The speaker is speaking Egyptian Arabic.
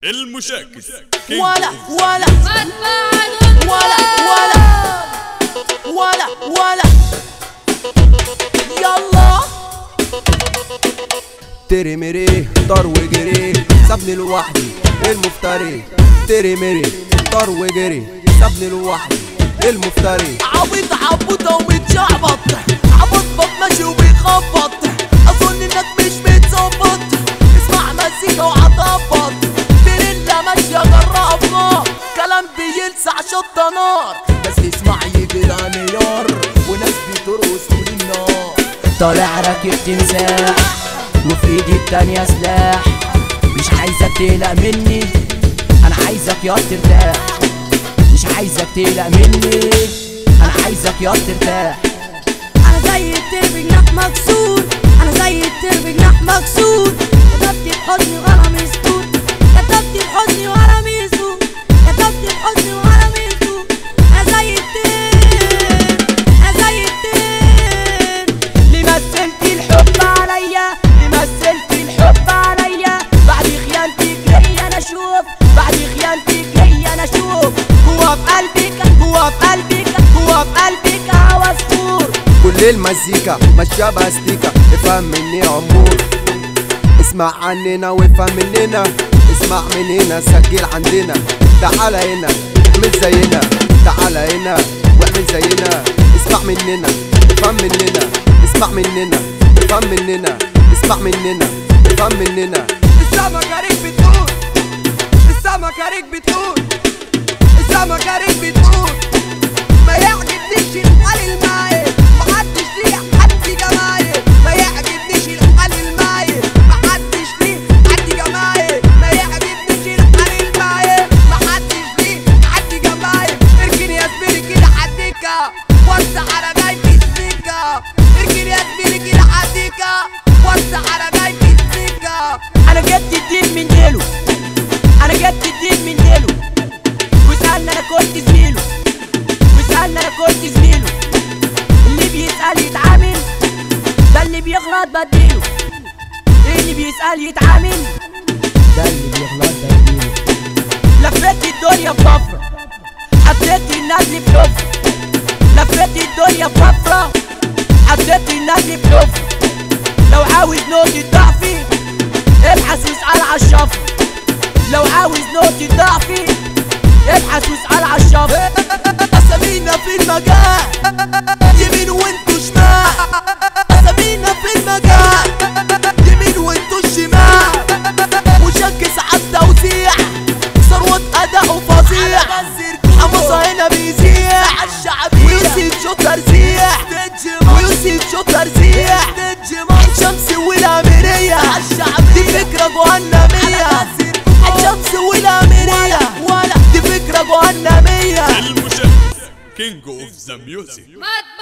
المشاكس ولا ولا ولا ولا ولا ولا يلا تري ميري طار وجري سابني لوحدي المفتري تري ميري طار وجري سابني لوحدي المفتري عبيط عبوطة ومتشعبط عبطبط ماشي وبيخبط اظن انك مش متظبط اسمع مزيكا وعطبط تريلا ماشية جربنا كلام بيلسع شطة نار بس تسمع يجي الانيار وناس بترقص طول النار طالع راكب تمساح وفي ايدي التانية سلاح مش عايزك تقلق مني انا عايزك يا ترتاح مش عايزك تقلق مني انا عايزك يا ترتاح انا زي التر بجناح مكسور انا زي التر بجناح مكسور كتبت بحزني وانا مسكون كتبت بحزني وانا مسكون كتبت بحزني وانا مسكون انا زي التر انا زي التر ليه مثلت الحب عليا ليه مثلت الحب عليا بعد خيانتك ليا انا اشوف بعد خيانتك ليا انا اشوف هو في قلبك هو في قلبك هو في قلبك هوا سطور كل المزيكا ماشية باستيكا افهم مني عمور اسمع عننا وافهم مننا اسمع من هنا سجل عندنا تعال هنا اعمل زينا تعال هنا واعمل زينا اسمع مننا افهم مننا اسمع مننا افهم مننا اسمع مننا افهم مننا السمك عليك بتقول السمك عليك بتقول السمك عليك بتقول ما يعجبنيش الحال المايل محدش ليه حد جمايل ما يعجبنيش الحال المايل محدش ليه حد جمايل ما يعجبنيش الحال المايل محدش ليه حد جمايل اركن يا زميلي كده حديكا وسع على جاي السكة اركن يا زميلي كده حديكا وسع على جاي السكة انا جبت الدين من ديله انا جبت الدين من ديله وسألني انا كنت زميله وسألني انا كنت زميله اللي بيسأل يتعامل ده اللي بيغلط بديله اللي بيسأل يتعامل ده اللي بيغلط بديله لفيت الدنيا بكفرة حطيت النزل في حفرة لفيت الدنيا بكفرة حطيت النزل في حفرة لو عاوز نقطة ضعفي ابحث واسأل على الشفرة لو عاوز نقطة ضعفي ابحث واسأل على الشفرة اسامينا في المجال يمين وانتو شمال اسامينا في المجال يمين وانتو شمال مشكس عالتوزيع ثروة اداء فظيع حمصة هنا بيزيع ويوسف شطر زيع ويوسف شطر زيع عين شمس والاميرية دي فكرة جهنمية عين شمس والاميرية دي فكرة جهنمية المشاكس كينج اوف ذا ميوزك ما